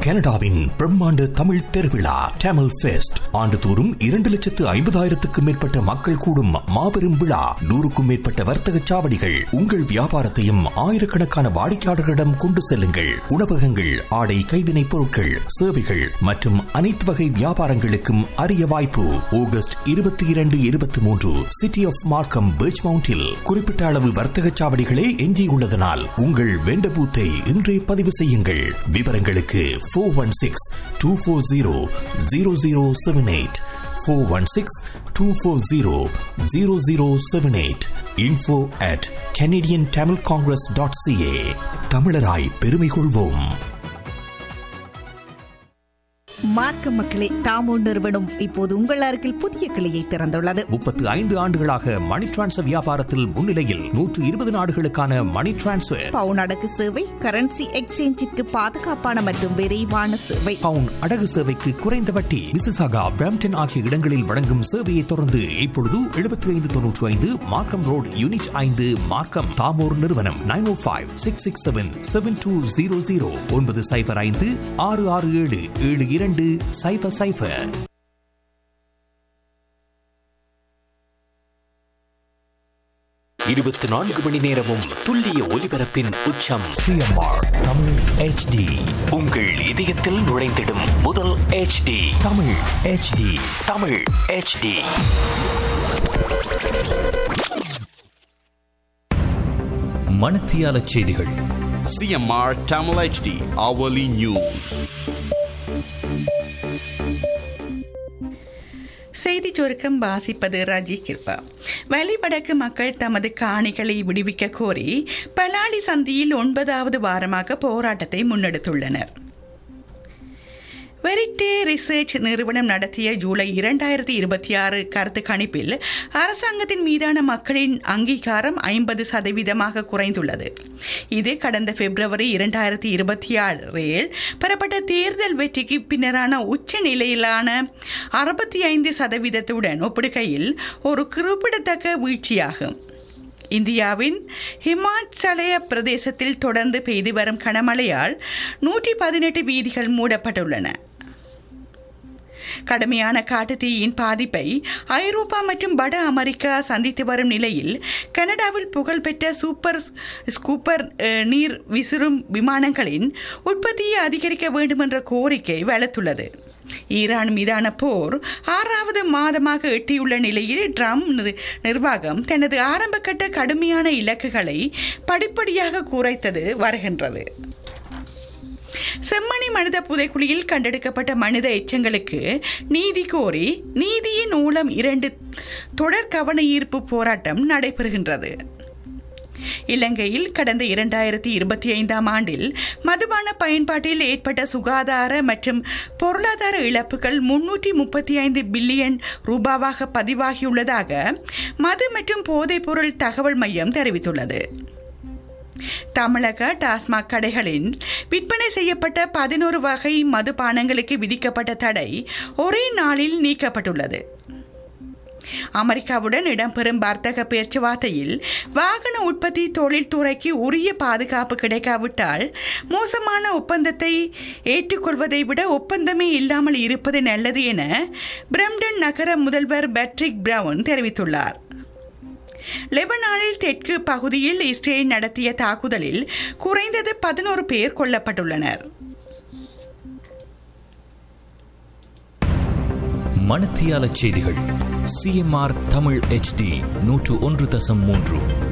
கனடாவின் பிரம்மாண்ட தமிழ் திருவிழா டேமல் ஃபெஸ்ட் ஆண்டுதோறும் இரண்டு லட்சத்து ஐம்பதாயிரத்துக்கும் மேற்பட்ட மக்கள் கூடும் மாபெரும் விழா நூறுக்கும் மேற்பட்ட வர்த்தக சாவடிகள் உங்கள் வியாபாரத்தையும் ஆயிரக்கணக்கான வாடிக்கையாளர்களிடம் கொண்டு செல்லுங்கள் உணவகங்கள் ஆடை கைவினைப் பொருட்கள் சேவைகள் மற்றும் அனைத்து வகை வியாபாரங்களுக்கும் அரிய வாய்ப்பு ஆகஸ்ட் இருபத்தி இரண்டு இருபத்தி மூன்று சிட்டி ஆஃப் மார்க்கம் பீச் மவுண்டில் குறிப்பிட்ட அளவு வர்த்தக சாவடிகளே எஞ்சியுள்ளதனால் உங்கள் வெண்ட பூத்தை இன்றே பதிவு செய்யுங்கள் விவரங்களுக்கு four one six two four zero zero zero seven eight four one six two four zero zero zero seven eight info at Canadian Tamil Congress dot CA தமிழராய் பெருமை கொள்வோம் மார்க்க மக்களே தாமோ நிறுவனம் இப்போது உங்கள் அருகில் புதிய கிளையை திறந்துள்ளது முப்பத்து ஐந்து ஆண்டுகளாக மணி டிரான்ஸ்ஃபர் வியாபாரத்தில் முன்னிலையில் நூற்று இருபது நாடுகளுக்கான மணி டிரான்ஸ்ஃபர் பவுன் அடகு சேவை கரன்சி எக்ஸ்சேஞ்சிற்கு பாதுகாப்பான மற்றும் விரைவான சேவை பவுன் அடகு சேவைக்கு குறைந்த வட்டி மிசிசாகா பிராம்டன் ஆகிய இடங்களில் வழங்கும் சேவையை தொடர்ந்து இப்பொழுது எழுபத்தி ஐந்து தொன்னூற்றி ஐந்து மார்க்கம் ரோடு யூனிட் ஐந்து மார்க்கம் தாமோர் நிறுவனம் nine O five six six seven seven two zero zero ஒன்பது சைபர் ஐந்து ஆறு ஆறு ஏழு ஏழு இரண்டு சைபர் சைபர் இருபத்தி நான்கு மணி நேரமும் துல்லிய ஒலிபரப்பின் உச்சம் சிஎம்ஆர் தமிழ் ஹெச்டி உங்கள் இதயத்தில் நுழைந்திடும் முதல் HD Tamil HD Tamil HD மணத்தியால செய்திகள் CMR Tamil HD hourly news. செய்தி சுருக்கம் வாசிப்பது ராஜி கிருபா வழிவடக்கு மக்கள் தமது காணிகளை விடுவிக்க கோரி பலாலி சந்தியில் ஒன்பதாவது வாரமாக போராட்டத்தை முன்னெடுத்துள்ளனர் வெரிட்டே ரிசர்ச் நிறுவனம் நடத்திய ஜூலை இரண்டாயிரத்தி இருபத்தி ஆறு கருத்து கணிப்பில் அரசாங்கத்தின் மீதான மக்களின் அங்கீகாரம் ஐம்பது சதவீதமாக குறைந்துள்ளது இது கடந்த பிப்ரவரி இரண்டாயிரத்தி இருபத்தி ஆறில் பெறப்பட்ட தேர்தல் வெற்றிக்கு பின்னரான உச்ச நிலையிலான அறுபத்தி ஐந்து சதவீதத்துடன் ஒப்பிடுகையில் ஒரு குறிப்பிடத்தக்க வீழ்ச்சியாகும் இந்தியாவின் ஹிமாச்சலய பிரதேசத்தில் தொடர்ந்து பெய்து வரும் கனமழையால் நூற்றி பதினெட்டு வீதிகள் மூடப்பட்டுள்ளன கடுமையான காட்டுத்தீயின் பாதிப்பை ஐரோப்பா மற்றும் வட அமெரிக்கா சந்தித்து வரும் நிலையில் கனடாவில் புகழ்பெற்ற சூப்பர் ஸ்கூப்பர் அஹ், நீர் விசிறும் விமானங்களின் உற்பத்தியை அதிகரிக்க வேண்டுமென்ற கோரிக்கை வலுத்துள்ளது ஈரான் மீதான போர் ஆறாவது மாதமாக எட்டியுள்ள நிலையில் ட்ரம்ப் நிர்- நிர்வாகம் தனது ஆரம்பகட்ட கடுமையான இலக்குகளை படிப்படியாக குறைத்தது வருகின்றது செம்மணி மனித புதைக்குழியில் கண்டெடுக்கப்பட்ட மனித எச்சங்களுக்கு நீதி கோரி நீதியின் ஊலம் இரண்டு தொடர் கவன ஈர்ப்பு போராட்டம் நடைபெறுகின்றது இலங்கையில் கடந்த இரண்டாயிரத்தி இருபத்தி ஐந்தாம் ஆண்டில் மதுபான பயன்பாட்டில் ஏற்பட்ட சுகாதார மற்றும் பொருளாதார இழப்புகள் முன்னூற்றி முப்பத்தி ஐந்து பில்லியன் ரூபாவாக பதிவாகியுள்ளதாக மது மற்றும் போதைப்பொருள் தகவல் மையம் தெரிவித்துள்ளது தமிழக டாஸ்மாக் கடைகளில் விற்பனை செய்யப்பட்ட பதினோரு வகை மதுபானங்களுக்கு விதிக்கப்பட்ட தடை ஒரே நாளில் நீக்கப்பட்டுள்ளது அமெரிக்காவுடன் இடம்பெறும் வர்த்தக பேச்சுவார்த்தையில் வாகன உற்பத்தி தொழில்துறைக்கு உரிய பாதுகாப்பு கிடைக்காவிட்டால் மோசமான ஒப்பந்தத்தை ஏற்றுக்கொள்வதை விட ஒப்பந்தமே இல்லாமல் இருப்பது நல்லது என பிரம்டன் நகர முதல்வர் பேட்ரிக் பிரவுன் தெரிவித்துள்ளார் லெபனானில் தெற்கு பகுதியில் இஸ்ரேல் நடத்திய தாக்குதலில் குறைந்தது பதினோரு பேர் கொல்லப்பட்டுள்ளனர் மணத்தியால செய்திகள் சிஎம்ஆர் தமிழ் ஹெச்டி நூற்று ஒன்று தசம் மூன்று